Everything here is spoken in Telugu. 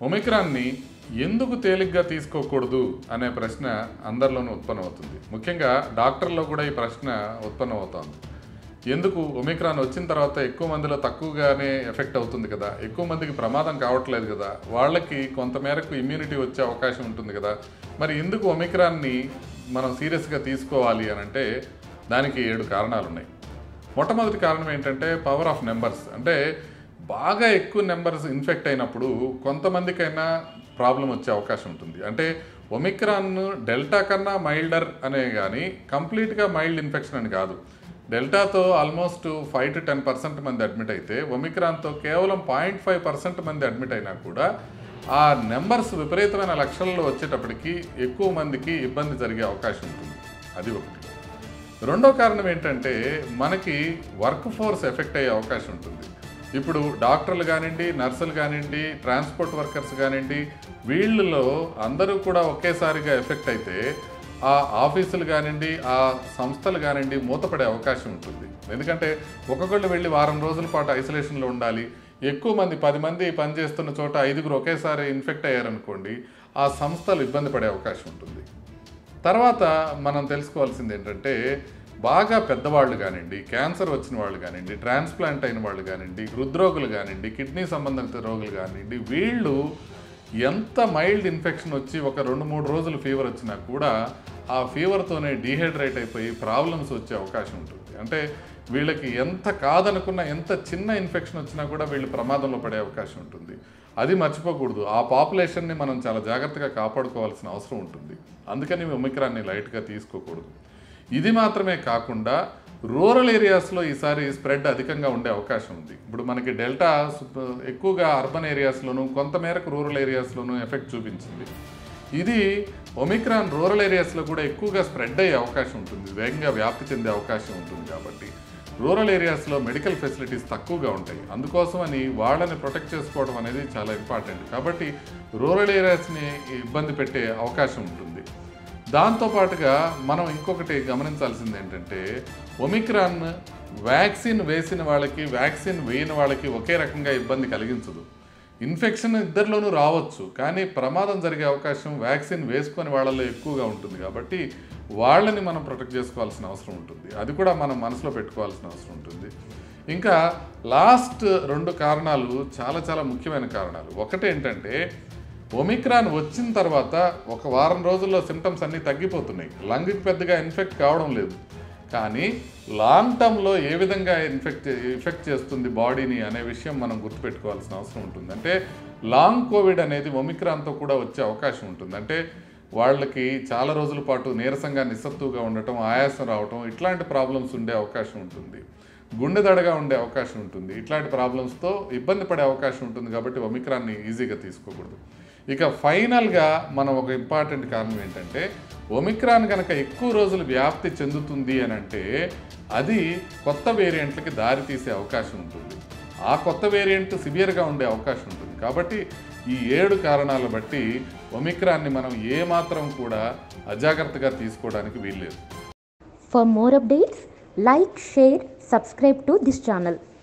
ఒమిక్రాన్ని ఎందుకు తేలిగ్గా తీసుకోకూడదు అనే ప్రశ్న అందరిలోనూ ఉత్పన్నమవుతుంది ముఖ్యంగా డాక్టర్లో కూడా ఈ ప్రశ్న ఉత్పన్నమవుతోంది ఎందుకు ఒమిక్రాన్ వచ్చిన తర్వాత ఎక్కువ మందిలో తక్కువగానే ఎఫెక్ట్ అవుతుంది కదా ఎక్కువ మందికి ప్రమాదం కావట్లేదు కదా వాళ్ళకి కొంతమేరకు ఇమ్యూనిటీ వచ్చే అవకాశం ఉంటుంది కదా మరి ఎందుకు ఒమిక్రాన్ని మనం సీరియస్గా తీసుకోవాలి అని అంటే దానికి ఏడు కారణాలు ఉన్నాయి మొట్టమొదటి కారణం ఏంటంటే పవర్ ఆఫ్ నెంబర్స్ అంటే బాగా ఎక్కువ నెంబర్స్ ఇన్ఫెక్ట్ అయినప్పుడు కొంతమందికైనా ప్రాబ్లం వచ్చే అవకాశం ఉంటుంది అంటే ఒమిక్రాన్ డెల్టా కన్నా మైల్డర్ అనే కానీ కంప్లీట్గా మైల్డ్ ఇన్ఫెక్షన్ అని కాదు డెల్టాతో almost five to ten percent మంది అడ్మిట్ అయితే ఒమిక్రాన్తో కేవలం పాయింట్ ఫైవ్ పర్సెంట్ మంది అడ్మిట్ అయినా కూడా ఆ నెంబర్స్ విపరీతమైన లక్షల్లో వచ్చేటప్పటికి ఎక్కువ మందికి ఇబ్బంది జరిగే అవకాశం ఉంటుంది అది ఒకటి రెండో కారణం ఏంటంటే మనకి వర్క్ ఫోర్స్ ఎఫెక్ట్ అయ్యే అవకాశం ఉంటుంది ఇప్పుడు డాక్టర్లు కానివ్వండి నర్సులు కానివ్వండి ట్రాన్స్పోర్ట్ వర్కర్స్ కానివ్వండి వీళ్ళలో అందరూ కూడా ఒకేసారిగా ఎఫెక్ట్ అయితే ఆ ఆఫీసులు కానివ్వండి ఆ సంస్థలు కానివ్వండి మూతపడే అవకాశం ఉంటుంది ఎందుకంటే ఒక్కొక్కళ్ళు వెళ్ళి వారం రోజుల పాటు ఐసోలేషన్లో ఉండాలి ఎక్కువ మంది పది మంది పనిచేస్తున్న చోట ఐదుగురు ఒకేసారి ఇన్ఫెక్ట్ అయ్యారనుకోండి ఆ సంస్థలు ఇబ్బంది పడే అవకాశం ఉంటుంది తర్వాత మనం తెలుసుకోవాల్సింది ఏంటంటే బాగా పెద్దవాళ్ళు కానివ్వండి క్యాన్సర్ వచ్చిన వాళ్ళు కానివ్వండి ట్రాన్స్ప్లాంట్ అయిన వాళ్ళు కానివ్వండి హృద్రోగులు కానివ్వండి కిడ్నీ సంబంధిత రోగులు కానివ్వండి వీళ్ళు ఎంత మైల్డ్ ఇన్ఫెక్షన్ వచ్చి ఒక రెండు మూడు రోజులు ఫీవర్ వచ్చినా కూడా ఆ ఫీవర్తోనే డీహైడ్రేట్ అయిపోయి ప్రాబ్లమ్స్ వచ్చే అవకాశం ఉంటుంది అంటే వీళ్ళకి ఎంత కాదనుకున్న ఎంత చిన్న ఇన్ఫెక్షన్ వచ్చినా కూడా వీళ్ళు ప్రమాదంలో పడే అవకాశం ఉంటుంది అది మర్చిపోకూడదు ఆ పాపులేషన్ని మనం చాలా జాగ్రత్తగా కాపాడుకోవాల్సిన అవసరం ఉంటుంది అందుకని ఒమిక్రాన్ని లైట్గా తీసుకోకూడదు ఇది మాత్రమే కాకుండా రూరల్ ఏరియాస్లో ఈసారి స్ప్రెడ్ అధికంగా ఉండే అవకాశం ఉంది ఇప్పుడు మనకి డెల్టా సుప- ఎక్కువగా అర్బన్ ఏరియాస్లోను కొంతమేరకు రూరల్ ఏరియాస్లోనూ ఎఫెక్ట్ చూపించింది ఇది ఒమిక్రాన్ రూరల్ ఏరియాస్లో కూడా ఎక్కువగా స్ప్రెడ్ అయ్యే అవకాశం ఉంటుంది వేగంగా వ్యాప్తి చెందే అవకాశం ఉంటుంది కాబట్టి రూరల్ ఏరియాస్లో మెడికల్ ఫెసిలిటీస్ తక్కువగా ఉంటాయి అందుకోసమని వాళ్ళని ప్రొటెక్ట్ చేసుకోవడం అనేది చాలా ఇంపార్టెంట్ కాబట్టి రూరల్ ఏరియాస్ని ఇబ్బంది పెట్టే అవకాశం ఉంటుంది దాంతోపాటుగా మనం ఇంకొకటి గమనించాల్సింది ఏంటంటే ఒమిక్రాన్ వ్యాక్సిన్ వేసిన వాళ్ళకి వ్యాక్సిన్ వేయని వాళ్ళకి ఒకే రకంగా ఇబ్బంది కలిగించదు ఇన్ఫెక్షన్ ఇద్దరిలోనూ రావచ్చు కానీ ప్రమాదం జరిగే అవకాశం వ్యాక్సిన్ వేసుకొని వాళ్ళలో ఎక్కువగా ఉంటుంది కాబట్టి వాళ్ళని మనం ప్రొటెక్ట్ చేసుకోవాల్సిన అవసరం ఉంటుంది అది కూడా మనం మనసులో పెట్టుకోవాల్సిన అవసరం ఉంటుంది ఇంకా లాస్ట్ రెండు కారణాలు చాలా చాలా ముఖ్యమైన కారణాలు ఒకటి ఏంటంటే ఒమిక్రాన్ వచ్చిన తర్వాత ఒక వారం రోజుల్లో సిమ్టమ్స్ అన్నీ తగ్గిపోతున్నాయి లంగ్కి పెద్దగా ఇన్ఫెక్ట్ కావడం లేదు కానీ లాంగ్ టర్మ్లో ఏ విధంగా ఇన్ఫెక్ట్ ఇఫెక్ట్ చేస్తుంది బాడీని అనే విషయం మనం గుర్తుపెట్టుకోవాల్సిన అవసరం ఉంటుంది అంటే లాంగ్ కోవిడ్ అనేది ఒమిక్రాన్తో కూడా వచ్చే అవకాశం ఉంటుంది అంటే వాళ్ళకి చాలా రోజుల పాటు నీరసంగా నిస్సత్తుగా ఉండటం ఆయాసం రావటం ఇట్లాంటి ప్రాబ్లమ్స్ ఉండే అవకాశం ఉంటుంది గుండె దడగా ఉండే అవకాశం ఉంటుంది ఇట్లాంటి ప్రాబ్లమ్స్తో ఇబ్బంది పడే అవకాశం ఉంటుంది కాబట్టి ఒమిక్రాన్ని ఈజీగా తీసుకోకూడదు ఇక ఫైనల్గా మనం ఒక ఇంపార్టెంట్ కారణం ఏంటంటే ఒమిక్రాన్ కనుక ఎక్కువ రోజులు వ్యాప్తి చెందుతుంది అని అంటే అది కొత్త వేరియంట్లకి దారి తీసే అవకాశం ఉంటుంది ఆ కొత్త వేరియంట్ సివియర్గా ఉండే అవకాశం ఉంటుంది కాబట్టి ఈ ఏడు కారణాల బట్టి ఒమిక్రాన్ని మనం ఏమాత్రం కూడా అజాగ్రత్తగా తీసుకోవడానికి వీల్లేదు For more updates, like, share, subscribe to this channel.